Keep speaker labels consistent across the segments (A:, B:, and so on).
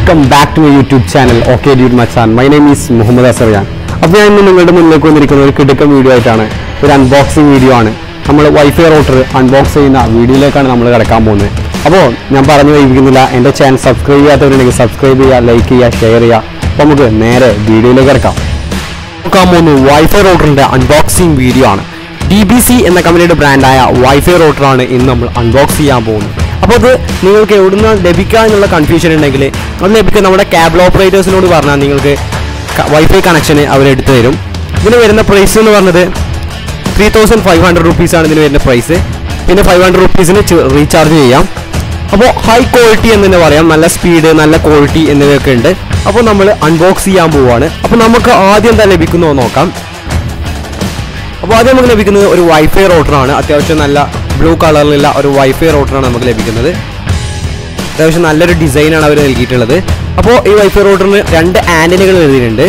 A: welcome back to my YouTube channel okay dude മച്ചാൻ my name is Muhammad Azariyan അപ്പോൾ ഞാൻ ഇന്ന് നിങ്ങളുടെ മുന്നിലേക്ക് വന്നിരിക്കുന്ന ഒരു കിടുക്കം വീഡിയോ ആയിട്ടാണ് ഒരു അൺബോക്സിങ് വീഡിയോ ആണ് നമ്മൾ വൈഫൈ റൗട്ടർ അൺബോക്സ് ചെയ്യുന്ന വീഡിയോയിലേക്കാണ് നമ്മൾ കിടക്കാൻ പോകുന്നത് അപ്പോൾ ഞാൻ പറഞ്ഞു വൈകിക്കുന്നില്ല എൻ്റെ ചാനൽ സബ്സ്ക്രൈബ് ചെയ്യാത്തവരുണ്ടെങ്കിൽ സബ്സ്ക്രൈബ് ചെയ്യുക ലൈക്ക് ചെയ്യുക ഷെയർ ചെയ്യുക അപ്പോൾ നമുക്ക് നേരെ വീഡിയോയിലേക്ക് കിടക്കാം നോക്കാൻ പോകുന്നു വൈഫൈ റൗട്ടറിൻ്റെ അൺബോക്സിങ് വീഡിയോ ആണ് ഡി ബി സി എന്ന കമ്പനിയുടെ ബ്രാൻഡായ വൈഫൈ റൗട്ടറാണ് ഇന്ന് നമ്മൾ അൺബോക്സ് ചെയ്യാൻ പോകുന്നത് അപ്പോൾ അത് നിങ്ങൾക്ക് എവിടുന്ന് ലഭിക്കുക എന്നുള്ള കൺഫ്യൂഷൻ ഉണ്ടെങ്കിൽ അത് ലഭിക്കുക നമ്മുടെ ക്യാബിൾ ഓപ്പറേറ്റേഴ്സിനോട് പറഞ്ഞാൽ നിങ്ങൾക്ക് വൈഫൈ കണക്ഷന് അവരെടുത്തു തരും ഇതിന് വരുന്ന പ്രൈസ് എന്ന് പറഞ്ഞത് ത്രീ തൗസൻഡ് ഫൈവ് ഹൺഡ്രഡ് റുപ്പീസാണ് ഇതിന് വരുന്ന പ്രൈസ് പിന്നെ ഫൈവ് ഹൺഡ്രഡ് റുപ്പീസിന് റീചാർജ് ചെയ്യാം അപ്പോൾ ഹൈ ക്വാളിറ്റി എന്ന് തന്നെ പറയാം നല്ല സ്പീഡ് നല്ല ക്വാളിറ്റി എന്നിവയൊക്കെ ഉണ്ട് അപ്പോൾ നമ്മൾ അൺബോക്സ് ചെയ്യാൻ പോവുകയാണ് അപ്പോൾ നമുക്ക് ആദ്യം എന്താ ലഭിക്കുന്നോ നോക്കാം അപ്പോൾ ആദ്യം നമുക്ക് ലഭിക്കുന്നത് ഒരു വൈഫൈ റൗട്ടറാണ് അത്യാവശ്യം നല്ല ബ്ലൂ കളറിലുള്ള ഒരു വൈഫൈ റൗട്ടറാണ് നമുക്ക് ലഭിക്കുന്നത് അത്യാവശ്യം നല്ലൊരു ഡിസൈനാണ് അവർ നൽകിയിട്ടുള്ളത് അപ്പോൾ ഈ വൈഫൈ റൗട്ടറിന് രണ്ട് ആൻറ്റനുകൾ എഴുതിയിട്ടുണ്ട്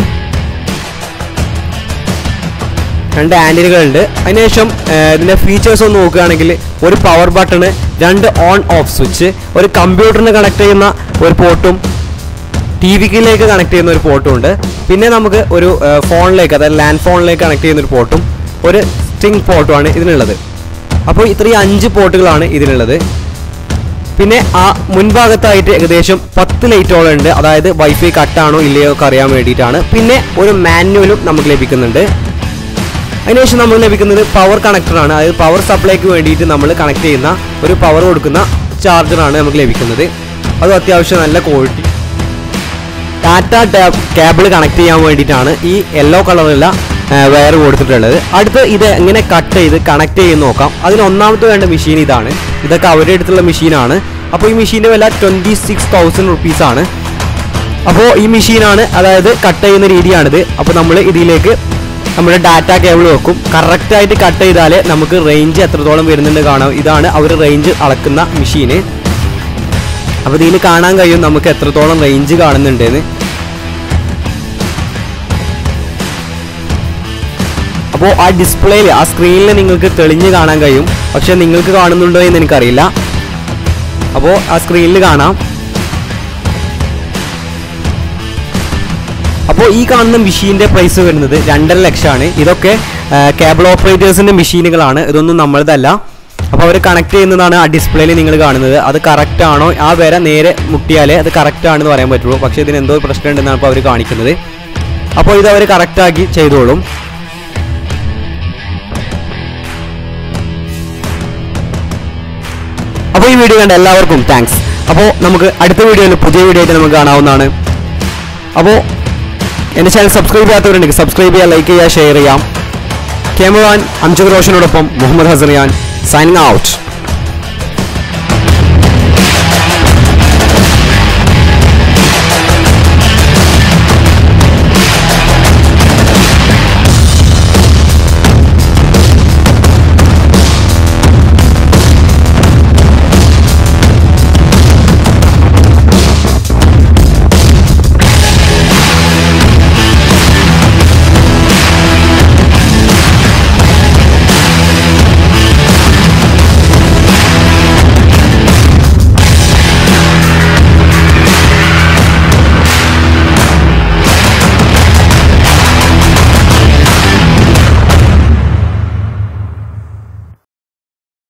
A: രണ്ട് ആൻറ്റനുകളുണ്ട് അതിനുശേഷം ഏഹ്, ഇതിൻ്റെ ഫീച്ചേഴ്സ് ഒന്ന് നോക്കുകയാണെങ്കിൽ ഒരു പവർ ബട്ടണ് രണ്ട് ഓൺ ഓഫ് സ്വിച്ച് ഒരു കമ്പ്യൂട്ടറിന് കണക്ട് ചെയ്യുന്ന ഒരു പോർട്ടും ടി വിക്കിലേക്ക് കണക്ട് ചെയ്യുന്ന ഒരു പോർട്ടും ഉണ്ട് പിന്നെ നമുക്ക് ഒരു ഏഹ്, ഫോണിലേക്ക് അതായത് ലാൻഡ് ഫോണിലേക്ക് കണക്ട് ചെയ്യുന്ന ഒരു പോർട്ടും ഒരു സ്റ്റിങ് പോർട്ടുമാണ് ഇതിനുള്ളത് അപ്പോൾ ഇത്രയും അഞ്ച് പോർട്ടുകളാണ് ഇതിനുള്ളത് പിന്നെ ആ മുൻഭാഗത്തായിട്ട് ഏകദേശം പത്ത് ലൈറ്റോളം ഉണ്ട് അതായത് വൈഫൈ കട്ടാണോ ഇല്ലയോ ഒക്കെ അറിയാൻ വേണ്ടിയിട്ടാണ് പിന്നെ ഒരു മാനുവലും നമുക്ക് ലഭിക്കുന്നുണ്ട് അതിനുശേഷം നമുക്ക് ലഭിക്കുന്നത് പവർ കണക്ടറാണ് അതായത് പവർ സപ്ലൈക്ക് വേണ്ടിയിട്ട് നമ്മൾ കണക്ട് ചെയ്യുന്ന ഒരു പവർ കൊടുക്കുന്ന ചാർജറാണ് നമുക്ക് ലഭിക്കുന്നത് അതും അത്യാവശ്യം നല്ല quality data tab cable connect ചെയ്യാൻ വേണ്ടിയിട്ടാണ് ഈ യെല്ലോ കളറുള്ള വയർ കൊടുത്തിട്ടുള്ളത് അടുത്ത് ഇത് എങ്ങനെ കട്ട് ചെയ്ത് കണക്ട് ചെയ്ത് നോക്കാം അതിന് ഒന്നാമത്തെ വേണ്ട മെഷീൻ ഇതാണ് ഇതൊക്കെ അവരുടെ അടുത്തുള്ള മെഷീനാണ് അപ്പോൾ ഈ മെഷീൻ്റെ വില ട്വൻറ്റി സിക്സ് തൗസൻഡ് റുപ്പീസാണ് അപ്പോൾ ഈ മെഷീനാണ് അതായത് കട്ട് ചെയ്യുന്ന രീതിയാണിത് അപ്പോൾ നമ്മൾ ഇതിലേക്ക് നമ്മുടെ ഡാറ്റ കേബിൾ വെക്കും കറക്റ്റായിട്ട് കട്ട് ചെയ്താലേ നമുക്ക് റേഞ്ച് എത്രത്തോളം വരുന്നുണ്ട് കാണാം ഇതാണ് അവർ റേഞ്ച് അളക്കുന്ന മെഷീന് അപ്പോൾ ഇതിൽ കാണാൻ കഴിയും നമുക്ക് എത്രത്തോളം റേഞ്ച് കാണുന്നുണ്ടെന്ന് അപ്പോൾ ആ ഡിസ്പ്ലേയിൽ ആ സ്ക്രീനിൽ നിങ്ങൾക്ക് തെളിഞ്ഞ് കാണാൻ കഴിയും പക്ഷെ നിങ്ങൾക്ക് കാണുന്നുണ്ടോ എന്ന് എനിക്കറിയില്ല അപ്പോൾ ആ സ്ക്രീനിൽ കാണാം അപ്പോൾ ഈ കാണുന്ന മെഷീൻ്റെ പ്രൈസ് വരുന്നത് രണ്ടര ലക്ഷമാണ് ഇതൊക്കെ കേബിൾ ഓപ്പറേറ്റേഴ്സിൻ്റെ മെഷീനുകളാണ് ഇതൊന്നും നമ്മളതല്ല അപ്പോൾ അവർ കണക്ട് ചെയ്യുന്നതാണ് ആ ഡിസ്പ്ലേയിൽ നിങ്ങൾ കാണുന്നത് അത് കറക്റ്റ് ആണോ ആ വര നേരെ മുട്ടിയാലേ അത് കറക്റ്റ് ആണെന്ന് പറയാൻ പറ്റുള്ളൂ പക്ഷേ ഇതിന് എന്തോ പ്രശ്നം ഉണ്ടെന്നാണ് ഇപ്പോൾ അവർ കാണിക്കുന്നത് അപ്പോൾ ഇത് അവർ കറക്റ്റാക്കി ചെയ്തോളും അപ്പോൾ ഈ വീഡിയോ കണ്ട എല്ലാവർക്കും താങ്ക്സ് അപ്പോൾ നമുക്ക് അടുത്ത വീഡിയോയിൽ പുതിയ വീഡിയോ ആയിട്ട് നമുക്ക് കാണാവുന്നതാണ് അപ്പോൾ എൻ്റെ ചാനൽ സബ്സ്ക്രൈബ് ചെയ്യാത്തവരുണ്ടെങ്കിൽ സബ്സ്ക്രൈബ് ചെയ്യുക ലൈക്ക് ചെയ്യുക ഷെയർ ചെയ്യാം ക്യാമറാൻ അംജദ് റോഷനോടൊപ്പം മുഹമ്മദ് ഹസറിയാൻ സൈനിങ് ഔട്ട്